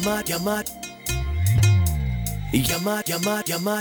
Yamat, Yamat. Yamat, Yamat, Yamat.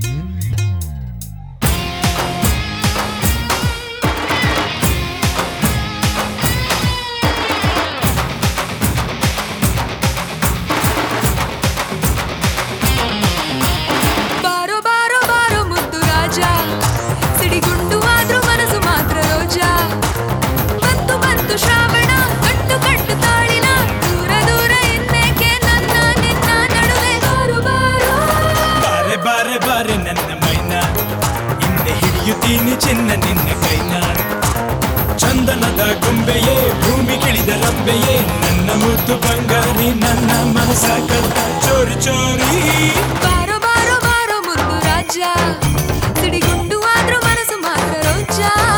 ಬಾರೋ ಬಾರೋ ಬಾರೋ ಮುದ್ದು ರಾಜ ಸಿಡಿಗುಂಡು ಆದ್ರೂ ಮನಸ್ಸು ಮಾತ್ರ ರೋಜ ಬಂತು ಬಂತು ಶ್ರಾವಣ ಕಟ್ಟು ಕಟ್ಟು ತಾಳಿನ ದೂರ ದೂರ ಇನ್ನೇಕೆ ನನ್ನ ನಿನ್ನ ನಡುವೆ ಬಾರು ಬಾರೋ ಬಾರೆ ಬಾರೆ ಬಾರೆ ನನ್ನ ಮೈನ ಹಿಂದೆ ಹಿಡಿಯುತ್ತೀನಿ ಚಿನ್ನ ನಿನ್ನ ಕೈನ ಚಂದನದ ಗೊಂಬೆಯೇ ಭೂಮಿಗಿಳಿದ ರಂಬೆಯೇ ನನ್ನ ಮುದ್ದು ಬಂಗಾರಿ ನನ್ನ ಮನಸ ಕಳ್ತ ಚೋರಿ ಚೋರಿ ಬಾರೋ ಬಾರೋ ಬಾರೋ ಮುದ್ದು ರಾಜ ಸಿಡಿಗುಂಡು ಆದ್ರೂ ಮನಸ್ಸು ಮಾತ್ರ ರೋಜ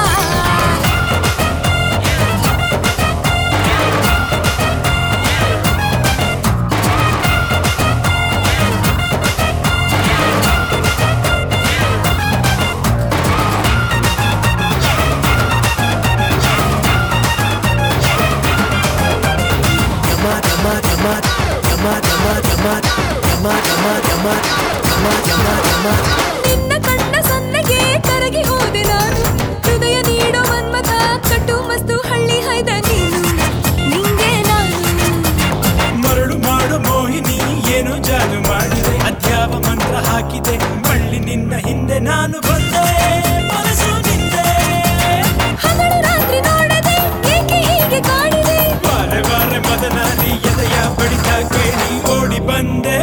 Yamat, Yamat, Yamat. Yamat, Yamat, Yamat. Yamat, Yamat, Yamat. Yamat, Yamat, Yamat. ನಿನ್ನ ಕಣ್ಣ ಸನ್ನೆಗೆ ಕರಗಿ ಹೋದೆ ನಾನು ಹೃದಯ ನೀಡೋ ಮನ್ಮಥ ಕಟ್ಟು ಮಸ್ತು ಹಳ್ಳಿ ಹೈದ ನೀನು ನಿಂಗೆ ನಾನು ಮರಳು ಮಾಡು ಮೋಹಿನಿ ಏನೋ ಜಾದು ಮಾಡಿದೆ ಅದ್ಯಾವ ಮಂತ್ರ ಹಾಕಿದೆ ಮಳ್ಳಿ ನಿನ್ನ ಹಿಂದೆ ನಾನು ಬಂದೆ ಮನಸ್ಸು ನಿಂದೆ ಹಗಲು ರಾತ್ರಿ ನೋಡದೆ ಏಕೆ ಹೀಗೆ ಕಾಡಿದೆ ಬಾರೆ ಬಾರೆ ಮದನಾದಿ ಎದೆಯ ಬಡಿತ ಕೇಳಿ ಓಡಿ ಬಂದೆ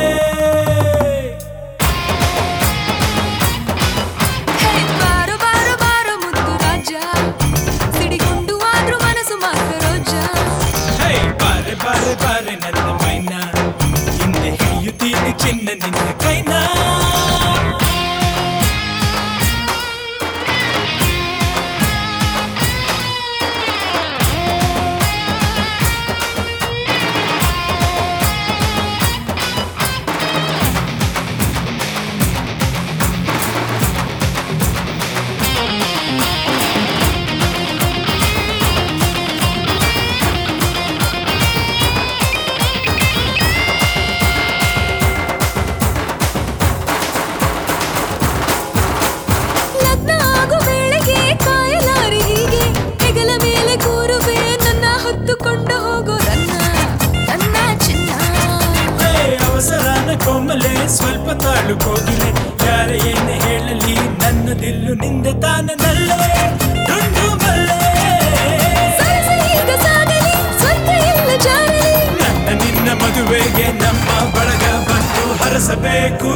ಹೇ ಬಾರೋ ಬಾರೋ ಬಾರೋ ಮುದ್ದು ರಾಜ ಸಿಡಿಗುಂಡು ಆದ್ರೂ ಮನಸ್ಸು ಮಾತ್ರ ರೋಜ ಹೇ ಬಾರೆ ಬಾರೆ ಬಾರೆ ನನ್ನ ಮೈನ ಹಿಂದೆ ಹಿಡಿಯುತ್ತೀನಿ ಚಿನ್ನ ನಿನ್ನ ಕೈನ ಲಗ್ನ ಆಗೋ ವೇಳೆಗೆ ಕಾಯಲಾರಿ ಹೀಗೆ ಹೆಗಲ ಮೇಲೆ ಕೂರುವೆ ನನ್ನ ಹೊತ್ತುಕೊಂಡು ಹೋಗೋ ನನ್ನ ನನ್ನ ಚಿನ್ನ ಹೇ ಅವಸರನ ಕೋಮಲೆ ಸ್ವಲ್ಪ ತಾಳು ಕೋಗಿಲೆ ಯಾರ ಏನೇ ಹೇಳಲಿ ನನ್ನ ದಿಲ್ಲು ನಿಂದೆ ತಾನೆ ನಲ್ಲೆ ದುಂಡು ಮಲ್ಲೆ ಸರಸ ಈಗ ಸಾಗಲಿ ಸ್ವರ್ಗ ಎಲ್ಲ ಜಾರಲಿ ನನ್ನ ನಿನ್ನ ಮದುವೆಗೆ ನಮ್ಮ ಬಳಗ ಬಂದು ಹರಸಬೇಕು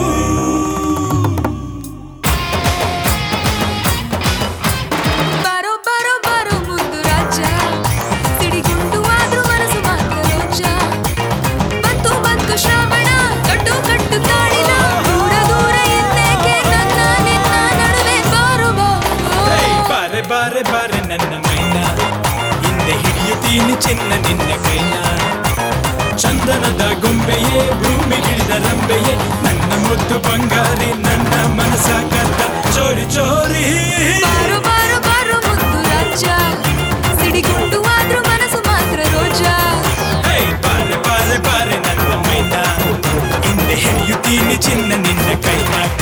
ಬಾರೋ ಬಾರೋ ಬಾರೋ ಮುದ್ದು ರಾಜ ಸಿಡಿಗುಂಡು ಆದ್ರೂ ಮನಸ್ಸು ಮಾತ್ರ ರೋಜ ಬಂತು ಬಂತು ಶ್ರಾವಣ ಕಟ್ಟು ಕಟ್ಟು ತಾಳಿನ ದೂರ ದೂರ ಇನ್ನೇಕೆ ನನ್ನ ನಿನ್ನ ನಡುವೆ ಬಾರೋ ಹೇ, ಬಾರೋ ಬಾರೆ ಬಾರೆ ಬಾರೆ ನನ್ನ ಮೈನ ಹಿಂದೆ ಹಿಡಿಯುತ್ತೀನಿ ಚಿನ್ನ ನಿನ್ನ ಕೈನ ಚಂದನದ ಗೊಂಬೆಯೇ ಭೂಮಿಗಿಳಿದ ರಂಬೆಯೇ ನನ್ನ ಮುದ್ದು ಬಂಗಾರಿ ನನ್ನ ಮನಸ ಕದ್ದ ಚೋರಿ ಚೋರಿ ಬಾರೋ ಬಾರೋ ಬಾರೋ ಮುದ್ದು ರಾಜ ಸಿಡಿಗುಂಡು ಆದ್ರೂ ಮನಸ್ಸು ಮಾತ್ರ ರೋಜ ಹೇ, ಬಾರೆ ಬಾರೆ ಬಾರೆ ನನ್ನ ಮೈನ ಹಿಂದೆ ಹಿಡಿಯುತ್ತೀನಿ ಚಿನ್ನ ನಿನ್ನ ಕೈನ